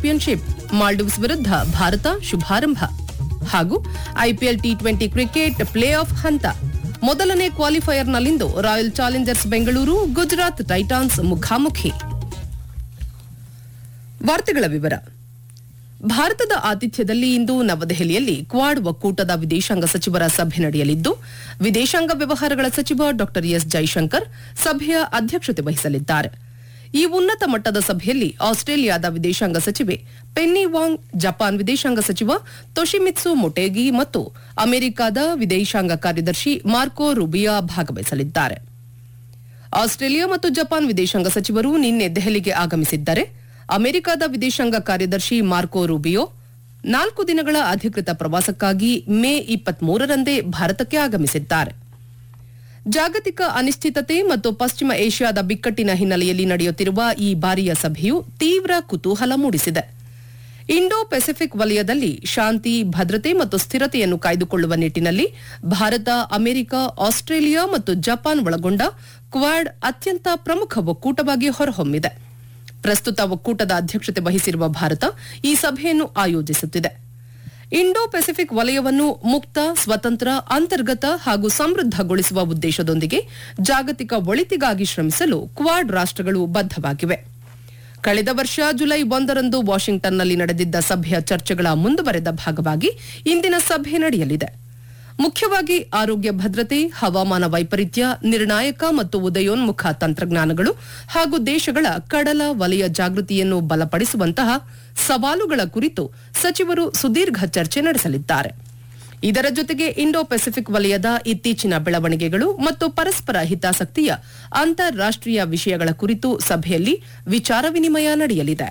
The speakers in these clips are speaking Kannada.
ಚಾಂಪಿಯನ್ಶಿಪ್ ಮಾಲ್ಡೀವ್ಸ್ ವಿರುದ್ಧ ಭಾರತ ಶುಭಾರಂಭ ಹಾಗೂ IPL T twenty cricket playoff ಹಂತ ಮೊದಲನೇ ಕ್ವಾಲಿಫೈಯರ್ನಲ್ಲಿಂದು royal challengers Bengaluru Gujarat titans ಮುಖಾಮುಖಿ ವಾರ್ತೆಗಳ ವಿವರ ಭಾರತದ ಆತಿಥ್ಯದಲ್ಲಿ ಇಂದು ನವದೆಹಲಿಯಲ್ಲಿ ಕ್ವಾಡ್ ಒಕ್ಕೂಟದ ವಿದೇಶಾಂಗ ಸಚಿವರ ಸಭೆ ನಡೆಯಲಿದ್ದು ವಿದೇಶಾಂಗ ವ್ಯವಹಾರಗಳ ಸಚಿವ ಡಾ ಎಸ್ ಜೈಶಂಕರ್ ಸಭೆಯ ಅಧ್ಯಕ್ಷತೆ ವಹಿಸಲಿದ್ದಾರೆ ಈ ಉನ್ನತ ಮಟ್ಟದ ಸಭೆಯಲ್ಲಿ ಆಸ್ಟ್ರೇಲಿಯಾದ ವಿದೇಶಾಂಗ ಸಚಿವೆ ಪೆನ್ನಿ ವಾಂಗ್ ಜಪಾನ್ ವಿದೇಶಾಂಗ ಸಚಿವ ತೊಶಿಮಿತ್ಸು ಮೊಟೇಗಿ ಮತ್ತು ಅಮೆರಿಕದ ವಿದೇಶಾಂಗ ಕಾರ್ಯದರ್ಶಿ ಮಾರ್ಕೋ ರುಬಿಯಾ ಭಾಗವಹಿಸಲಿದ್ದಾರೆ ಆಸ್ಟ್ರೇಲಿಯಾ ಮತ್ತು ಜಪಾನ್ ವಿದೇಶಾಂಗ ಸಚಿವರು ನಿನ್ನೆ ದೆಹಲಿಗೆ ಆಗಮಿಸಿದ್ದರೆ ಅಮೆರಿಕದ ವಿದೇಶಾಂಗ ಕಾರ್ಯದರ್ಶಿ ಮಾರ್ಕೋ ರೂಬಿಯೋ ನಾಲ್ಕು ದಿನಗಳ ಅಧಿಕೃತ ಪ್ರವಾಸಕ್ಕಾಗಿ ಮೇ ಇಪ್ಪತ್ಮೂರರಂದೇ ಭಾರತಕ್ಕೆ ಆಗಮಿಸಿದ್ದಾರೆ ಜಾಗತಿಕ ಅನಿಶ್ಚಿತತೆ ಮತ್ತು ಪಶ್ಚಿಮ ಏಷ್ಯಾದ ಬಿಕ್ಕಟ್ಟಿನ ಹಿನ್ನೆಲೆಯಲ್ಲಿ ನಡೆಯುತ್ತಿರುವ ಈ ಬಾರಿಯ ಸಭೆಯು ತೀವ್ರ ಕುತೂಹಲ ಮೂಡಿಸಿದೆ ಇಂಡೋ ಪೆಸಿಫಿಕ್ ವಲಯದಲ್ಲಿ ಶಾಂತಿ ಭದ್ರತೆ ಮತ್ತು ಸ್ಥಿರತೆಯನ್ನು ಕಾಯ್ದುಕೊಳ್ಳುವ ನಿಟ್ಟಿನಲ್ಲಿ ಭಾರತ ಅಮೆರಿಕ ಆಸ್ಟ್ರೇಲಿಯಾ ಮತ್ತು ಜಪಾನ್ ಒಳಗೊಂಡ ಕ್ವಾಡ್ ಅತ್ಯಂತ ಪ್ರಮುಖ ಒಕ್ಕೂಟವಾಗಿ ಹೊರಹೊಮ್ಮಿದೆ ಪ್ರಸ್ತುತ ಒಕ್ಕೂಟದ ಅಧ್ಯಕ್ಷತೆ ವಹಿಸಿರುವ ಭಾರತ ಈ ಸಭೆಯನ್ನು ಆಯೋಜಿಸುತ್ತಿದೆ ಇಂಡೋ ಪೆಸಿಫಿಕ್ ವಲಯವನ್ನು ಮುಕ್ತ ಸ್ವತಂತ್ರ ಅಂತರ್ಗತ ಹಾಗೂ ಸಮೃದ್ಧಗೊಳಿಸುವ ಉದ್ದೇಶದೊಂದಿಗೆ ಜಾಗತಿಕ ಒಳಿತಿಗಾಗಿ ಶ್ರಮಿಸಲು ಕ್ವಾಡ್ ರಾಷ್ಟಗಳು ಬದ್ಧವಾಗಿವೆ ಕಳೆದ ವರ್ಷ ಜುಲೈ ಒಂದರಂದು ವಾಷಿಂಗ್ಟನ್ನಲ್ಲಿ ನಡೆದಿದ್ದ ಸಭೆಯ ಚರ್ಚೆಗಳ ಮುಂದುವರೆದ ಭಾಗವಾಗಿ ಇಂದಿನ ಸಭೆ ನಡೆಯಲಿದೆ ಮುಖ್ಯವಾಗಿ ಆರೋಗ್ಯ ಭದ್ರತೆ ಹವಾಮಾನ ವೈಪರೀತ್ಯ ನಿರ್ಣಾಯಕ ಮತ್ತು ಉದಯೋನ್ಮುಖ ತಂತ್ರಜ್ಞಾನಗಳು ಹಾಗೂ ದೇಶಗಳ ಕಡಲ ವಲಯ ಜಾಗೃತಿಯನ್ನು ಬಲಪಡಿಸುವಂತಹ ಸವಾಲುಗಳ ಕುರಿತು ಸಚಿವರು ಸುದೀರ್ಘ ಚರ್ಚೆ ನಡೆಸಲಿದ್ದಾರೆ ಇದರ ಜೊತೆಗೆ ಇಂಡೋ ಪೆಸಿಫಿಕ್ ವಲಯದ ಇತ್ತೀಚಿನ ಬೆಳವಣಿಗೆಗಳು ಮತ್ತು ಪರಸ್ಪರ ಹಿತಾಸಕ್ತಿಯ ಅಂತಾರಾಷ್ಟೀಯ ವಿಷಯಗಳ ಕುರಿತು ಸಭೆಯಲ್ಲಿ ವಿಚಾರ ವಿನಿಮಯ ನಡೆಯಲಿದೆ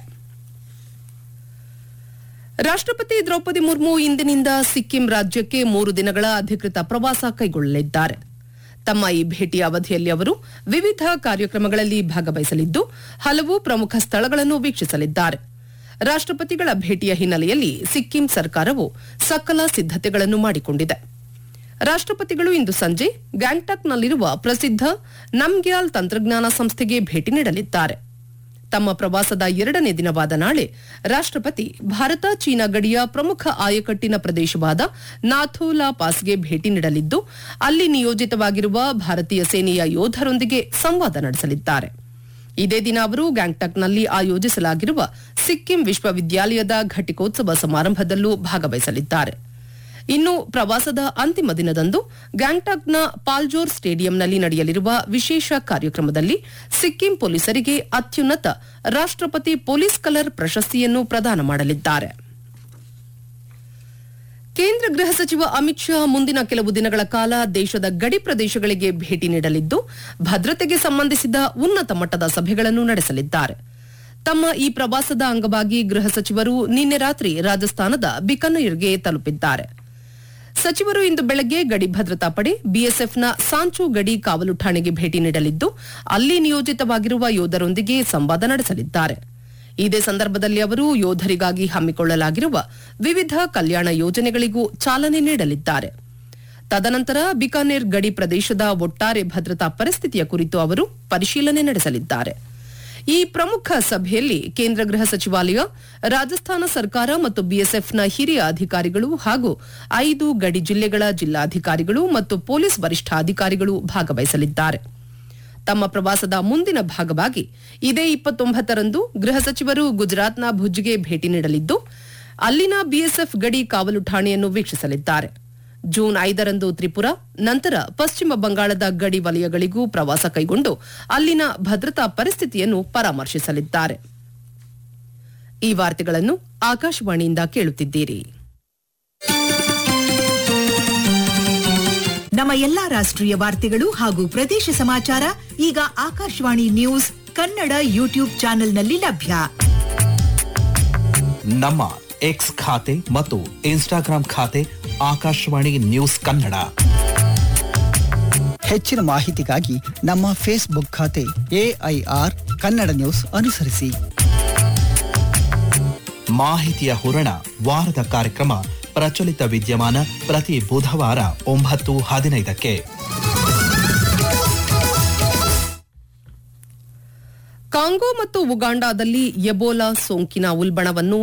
ರಾಷ್ಟಪತಿ ದ್ರೌಪದಿ ಮುರ್ಮು ಇಂದಿನಿಂದ ಸಿಕ್ಕಿಂ ರಾಜ್ಯಕ್ಕೆ ಮೂರು ದಿನಗಳ ಅಧಿಕೃತ ಪ್ರವಾಸ ಕೈಗೊಳ್ಳಲಿದ್ದಾರೆ ತಮ್ಮ ಈ ಭೇಟಿಯ ಅವಧಿಯಲ್ಲಿ ಅವರು ವಿವಿಧ ಕಾರ್ಯಕ್ರಮಗಳಲ್ಲಿ ಭಾಗವಹಿಸಲಿದ್ದು ಹಲವು ಪ್ರಮುಖ ಸ್ಥಳಗಳನ್ನು ವೀಕ್ಷಿಸಲಿದ್ದಾರೆ ರಾಷ್ಟಪತಿಗಳ ಭೇಟಿಯ ಹಿನ್ನೆಲೆಯಲ್ಲಿ ಸಿಕ್ಕಿಂ ಸರ್ಕಾರವು ಸಕಲ ಸಿದ್ದತೆಗಳನ್ನು ಮಾಡಿಕೊಂಡಿದೆ ರಾಷ್ಟಪತಿಗಳು ಇಂದು ಸಂಜೆ ಗ್ಯಾಂಗ್ಟಾಕ್ನಲ್ಲಿರುವ ಪ್ರಸಿದ್ಧ ನಮ್ಗ್ಯಾಲ್ ತಂತ್ರಜ್ಞಾನ ಸಂಸ್ಥೆಗೆ ಭೇಟಿ ನೀಡಲಿದ್ದಾರೆ ತಮ್ಮ ಪ್ರವಾಸದ ಎರಡನೇ ದಿನವಾದ ನಾಳೆ ರಾಷ್ಟಪತಿ ಭಾರತ ಚೀನಾ ಗಡಿಯ ಪ್ರಮುಖ ಆಯಕಟ್ಟಿನ ಪ್ರದೇಶವಾದ ನಾಥೂಲಾ ಪಾಸ್ಗೆ ಭೇಟಿ ನೀಡಲಿದ್ದು ಅಲ್ಲಿ ನಿಯೋಜಿತವಾಗಿರುವ ಭಾರತೀಯ ಸೇನೆಯ ಯೋಧರೊಂದಿಗೆ ಸಂವಾದ ನಡೆಸಲಿದ್ದಾರೆ ಇದೇ ದಿನ ಅವರು ಗ್ಯಾಂಗ್ಟಾಕ್ನಲ್ಲಿ ಆಯೋಜಿಸಲಾಗಿರುವ ಸಿಕ್ಕಿಂ ವಿಶ್ವವಿದ್ಯಾಲಯದ ಘಟಿಕೋತ್ಸವ ಸಮಾರಂಭದಲ್ಲೂ ಭಾಗವಹಿಸಲಿದ್ದಾರೆ ಇನ್ನು ಪ್ರವಾಸದ ಅಂತಿಮ ದಿನದಂದು ಗ್ಯಾಂಗ್ಟಾಕ್ನ ಪಾಲ್ಜೋರ್ ಸ್ಟೇಡಿಯಂನಲ್ಲಿ ನಡೆಯಲಿರುವ ವಿಶೇಷ ಕಾರ್ಯಕ್ರಮದಲ್ಲಿ ಸಿಕ್ಕಿಂ ಪೊಲೀಸರಿಗೆ ಅತ್ಯುನ್ನತ ರಾಷ್ಟಪತಿ ಪೊಲೀಸ್ ಕಲರ್ ಪ್ರಶಸ್ತಿಯನ್ನು ಪ್ರದಾನ ಮಾಡಲಿದ್ದಾರೆ ಕೇಂದ್ರ ಗೃಹ ಸಚಿವ ಅಮಿತ್ ಶಾ ಮುಂದಿನ ಕೆಲವು ದಿನಗಳ ಕಾಲ ದೇಶದ ಗಡಿ ಪ್ರದೇಶಗಳಿಗೆ ಭೇಟಿ ನೀಡಲಿದ್ದು ಭದ್ರತೆಗೆ ಸಂಬಂಧಿಸಿದ ಉನ್ನತ ಮಟ್ಟದ ಸಭೆಗಳನ್ನು ನಡೆಸಲಿದ್ದಾರೆ ತಮ್ಮ ಈ ಪ್ರವಾಸದ ಅಂಗವಾಗಿ ಗೃಹ ಸಚಿವರು ನಿನ್ನೆ ರಾತ್ರಿ ರಾಜಸ್ಥಾನದ ಬಿಕನೇರ್ಗೆ ತಲುಪಿದ್ದಾರೆ ಸಚಿವರು ಇಂದು ಬೆಳಗ್ಗೆ ಗಡಿ ಭದ್ರತಾ ಪಡೆ ಬಿಎಸ್ಎಫ್ನ ಸಾಂಚು ಗಡಿ ಕಾವಲು ಠಾಣೆಗೆ ಭೇಟಿ ನೀಡಲಿದ್ದು ಅಲ್ಲಿ ನಿಯೋಜಿತವಾಗಿರುವ ಯೋಧರೊಂದಿಗೆ ಸಂವಾದ ನಡೆಸಲಿದ್ದಾರೆ ಇದೇ ಸಂದರ್ಭದಲ್ಲಿ ಅವರು ಯೋಧರಿಗಾಗಿ ಹಮ್ಮಿಕೊಳ್ಳಲಾಗಿರುವ ವಿವಿಧ ಕಲ್ಯಾಣ ಯೋಜನೆಗಳಿಗೂ ಚಾಲನೆ ನೀಡಲಿದ್ದಾರೆ ತದನಂತರ ಬಿಕಾನೇರ್ ಗಡಿ ಪ್ರದೇಶದ ಒಟ್ಟಾರೆ ಭದ್ರತಾ ಪರಿಸ್ಥಿತಿಯ ಕುರಿತು ಅವರು ಪರಿಶೀಲನೆ ನಡೆಸಲಿದ್ದಾರೆ ಈ ಪ್ರಮುಖ ಸಭೆಯಲ್ಲಿ ಕೇಂದ್ರ ಗೃಹ ಸಚಿವಾಲಯ ರಾಜಸ್ಥಾನ ಸರ್ಕಾರ ಮತ್ತು ಬಿಎಸ್ಎಫ್ನ ಹಿರಿಯ ಅಧಿಕಾರಿಗಳು ಹಾಗೂ ಐದು ಗಡಿ ಜಿಲ್ಲೆಗಳ ಜಿಲ್ಲಾಧಿಕಾರಿಗಳು ಮತ್ತು ಪೊಲೀಸ್ ವರಿಷ್ಠಾಧಿಕಾರಿಗಳು ಭಾಗವಹಿಸಲಿದ್ದಾರೆ ತಮ್ಮ ಪ್ರವಾಸದ ಮುಂದಿನ ಭಾಗವಾಗಿ ಇದೇ ಇಪ್ಪತ್ತೊಂಬತ್ತರಂದು ಗೃಹ ಸಚಿವರು ಗುಜರಾತ್ನ ಭುಜ್ಗೆ ಭೇಟಿ ನೀಡಲಿದ್ದು ಅಲ್ಲಿನ ಬಿಎಸ್ಎಫ್ ಗಡಿ ಕಾವಲು ಠಾಣೆಯನ್ನು ವೀಕ್ಷಿಸಲಿದ್ದಾರೆ ಜೂನ್ ಐದರಂದು ತ್ರಿಪುರಾ ನಂತರ ಪಶ್ಚಿಮ ಬಂಗಾಳದ ಗಡಿ ವಲಯಗಳಿಗೂ ಪ್ರವಾಸ ಕೈಗೊಂಡು ಅಲ್ಲಿನ ಭದ್ರತಾ ಪರಿಸ್ಥಿತಿಯನ್ನು ಪರಾಮರ್ಶಿಸಲಿದ್ದಾರೆ ಈ ವಾರ್ತೆಗಳನ್ನು ಆಕಾಶವಾಣಿಯಿಂದ ಕೇಳುತ್ತಿದ್ದೀರಿ ನಮ್ಮ ಎಲ್ಲಾ ರಾಷ್ಟ್ರೀಯ ವಾರ್ತೆಗಳು ಹಾಗೂ ಪ್ರದೇಶ ಸಮಾಚಾರ ಈಗ ಆಕಾಶವಾಣಿ ನ್ಯೂಸ್ ಕನ್ನಡ ಯೂಟ್ಯೂಬ್ ಚಾನೆಲ್ನಲ್ಲಿ ಲಭ್ಯ ನಮ್ಮ ಎಕ್ಸ್ ಖಾತೆ ಮತ್ತು ಇನ್ಸ್ಟಾಗ್ರಾಂ ಖಾತೆ ಆಕಾಶವಾಣಿ ನ್ಯೂಸ್ ಕನ್ನಡ ಹೆಚ್ಚಿನ ಮಾಹಿತಿಗಾಗಿ ನಮ್ಮ ಫೇಸ್ಬುಕ್ ಖಾತೆ ಎಐಆರ್ ಕನ್ನಡ ನ್ಯೂಸ್ ಅನುಸರಿಸಿ ಮಾಹಿತಿಯ ಹೂರಣ ವಾರದ ಕಾರ್ಯಕ್ರಮ ಪ್ರಚಲಿತ ವಿದ್ಯಮಾನ ಪ್ರತಿ ಬುಧವಾರ ಒಂಬತ್ತು ಹದಿನೈದಕ್ಕೆ ಕಾಂಗೋ ಮತ್ತು ಉಗಾಂಡಾದಲ್ಲಿ ಎಬೋಲಾ ಸೋಂಕಿನ ಉಲ್ಬಣವನ್ನು